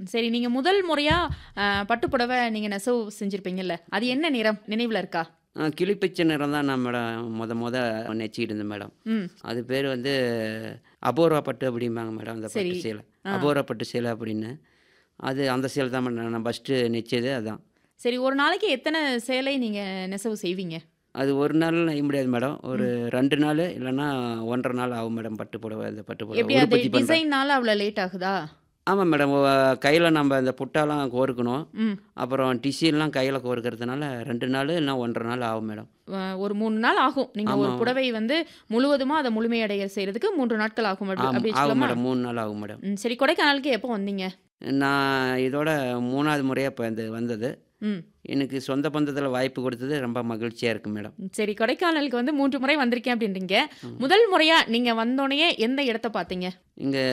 சரி நீங்க முதல் முறையா அ, பட்டு புடவை நீங்க நெசவு செஞ்சிருப்பீங்கல்ல அது என்ன நிறம் நினைவுல இருக்கா ஆ, கிளிப்பச்சை நிறம் தான் நான் மேடம் முத முத நெச்சிக்கிட்டு இருந்தேன் மேடம் ம் அது பேர் வந்து அபூர்வா பட்டு அப்படிம்பாங்க மேடம் அந்த சரி. பட்டு சேலை ஆ. அபூர்வா பட்டு சேலை அப்படின்னு அது அந்த சேலை தான் மேடம் நான் ஃபஸ்ட்டு நெச்சது அதான் சரி ஒரு நாளைக்கு எத்தனை சேலை நீங்க நெசவு செய்வீங்க அது ஒரு நாள் நெய்ய முடியாது மேடம் ஒரு ரெண்டு நாள் இல்லைன்னா ஒன்றரை நாள் ஆகும் மேடம் பட்டு புடவை அந்த பட்டு புடவை எப்படி அது உற்பத்தி பண்ணுறேன் டிசைன்னால அவ்வளோ லேட் ஆகுதா ஆமாம் மேடம் கையில் நம்ம இந்த புட்டாலாம் கோர்க்கணும் ம் அப்புறம் டிஷ்யூலாம் கையில் கோர்க்கறதுனால ரெண்டு நாள் இல்லைன்னா ஒன்றரை நாள் ஆகும் மேடம் அஹ், ஒரு மூணு நாள் ஆகும் நீங்க ஒரு ஆமா. புடவை வந்து முழுவதுமா அதை முழுமையடைய செய்யறதுக்கு மூன்று நாட்கள் ஆகும் அப்படி ஆமாம் அப்படி ஆகும் சொல்லலாமா மேடம் மூணு நாள் ஆகும் மேடம் ம், சரி கொடைக்கானலுக்கு எப்போ வந்தீங்க நான் இதோட மூணாவது முறையாக இப்போ இந்த வந்தது ம் எனக்கு சொந்த பந்தத்தில் வாய்ப்பு கொடுத்தது ரொம்ப மகிழ்ச்சியாக இருக்குது மேடம் சரி கொடைக்கானலுக்கு வந்து மூன்று முறை வந்திருக்கேன் அப்படின்றீங்க முதல் முறையா நீங்க வந்தோடனே எந்த இடத்த பார்த்தீங்க இங்கே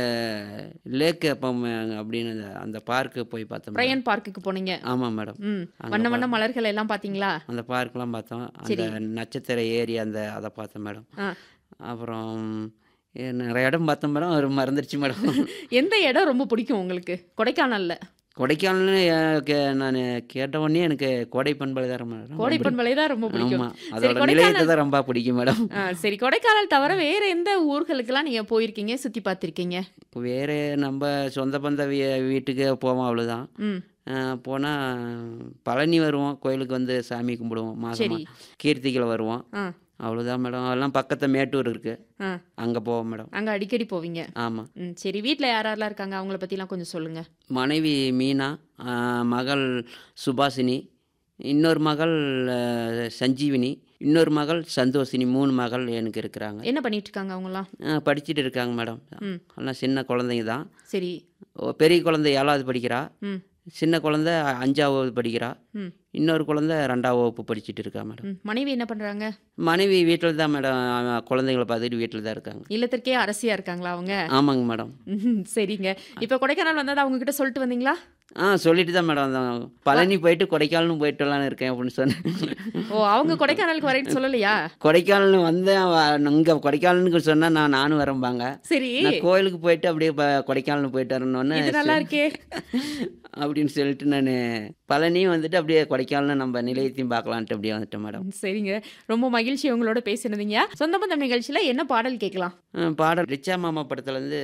லேக் அப்போ அப்படின்னு அந்த- அந்த பார்க்கு போய் பார்த்தோம் மேடம். பிரையன் பார்க்குக்கு போனீங்க ஆமாம் மேடம் ம் அங்க வண்ண வண்ண மலர்கள் எல்லாம் பார்த்தீங்களா அந்த பார்க்கெலாம் பார்த்தோம் அந்த நட்சத்திர ஏரி அந்த அதை பார்த்தோம் மேடம் ஆ. அப்புறம் ஏ, நிறைய இடம் பார்த்தோம் மேடம் ஒரு மறந்துடுச்சு மேடம் எந்த இடம் ரொம்ப பிடிக்கும் உங்களுக்கு கொடைக்கானல்ல கொடைக்கானல்னு நான் கேட்ட உடனே எனக்கு கோடை பண்பலை தான் மேடம் கோடை பண்பலை தான் ரொம்ப பிடிக்கும் ஆமாம் சரி அதோட கொடைக்கானல் நிலையத்தை தான் ரொம்ப பிடிக்கும் மேடம் ஆ, சரி கொடைக்கானல் தவிர வேற எந்த ஊர்களுக்கெல்லாம் நீங்க போயிருக்கீங்க சுத்தி பார்த்திருக்கீங்க வேறு நம்ம சொந்த பந்த வீ வீட்டுக்கு போவோம் அவ்வளோதான் ம் போனால் பழனி வருவோம் கோயிலுக்கு வந்து சாமி கும்பிடுவோம் சரி மாதம் கீர்த்திகளை வருவோம் ஆ அவ்வளோதான் மேடம் அதெல்லாம் பக்கத்தில் மேட்டூர் இருக்குது ஆ அங்கே போவோம் மேடம் அங்க அடிக்கடி போவீங்க ஆமாம் ம் சரி வீட்டில் யாரெல்லாம் இருக்காங்க அவங்கள பற்றிலாம் கொஞ்சம் சொல்லுங்க மனைவி மீனா ஆ, மகள் சுபாஷினி இன்னொரு மகள் ஆ, சஞ்சீவினி இன்னொரு மகள் சந்தோஷினி மூணு மகள் எனக்கு இருக்கிறாங்க என்ன பண்ணிட்டு இருக்காங்க அவங்கலாம் ஆ, படிச்சிட்டு இருக்காங்க மேடம் ம் எல்லாம் சின்ன குழந்தைங்க தான் சரி ஓ, பெரிய குழந்தை ஏழாவது படிக்கிறா ம் சின்ன குழந்தை அஞ்சாவது படிக்கிறா ம் இன்னொரு குழந்தை ரெண்டாவது வகுப்பு படிச்சிட்டு இருக்கா மேடம் ம் மனைவி என்ன பண்றாங்க மனைவி வீட்டில் தான் மேடம் அவ குழந்தைங்கள பார்த்துட்டு வீட்டில் தான் இருக்காங்க இல்லத்திற்கே அரசியா இருக்காங்களா அவங்க ஆமாங்க மேடம் ம், சரிங்க இப்போ கொடைக்கானல் வந்ததை அவங்க கிட்ட சொல்லிட்டு வந்தீங்களா ஆ சொல்லிட்டு தான் மேடம் வந்தோம். பழனி போயிட்டு கொடைக்கானலும் போயிட்டு வரலான்னு இருக்கேன் அப்படின்னு சொன்னேன் ஓ அவங்க கொடைக்கானலுக்கு வரேன்னு சொல்லலையா கொடைக்கானல் வந்தேன் இங்கே கொடைக்கானலுக்கு சொன்னால் நான் நானும் வரம்பாங்க சரி நான் கோயிலுக்கு போயிட்டு அப்படியே ப- கொடைக்கானல் போயிட்டு வரணுன்னு இது நல்லா இருக்கே அப்படின்னு சொல்லிட்டு நான் பழனியும் வந்துட்டு அப்படியே கொடைக்கானல் நம்ம நிலையத்தையும் பார்க்கலான்ட்டு அப்படியே வந்துட்டேன் மேடம் ம், சரிங்க ரொம்ப மகிழ்ச்சி உங்களோட பேசினதுங்க சொந்த பந்தம் நிகழ்ச்சியில என்ன பாடல் கேட்கலாம் ஆ, பாடல் ரிச்சா மாமா படத்துலேருந்து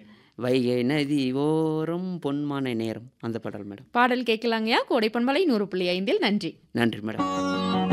வைகை நதி ஓரம் பொன்மான நேரம் அந்த பாடல் மேடம் பாடல் கேட்கலாங்கயா கோடை பண்பலை நூறு புள்ளி ஐந்தில் நன்றி நன்றி மேடம்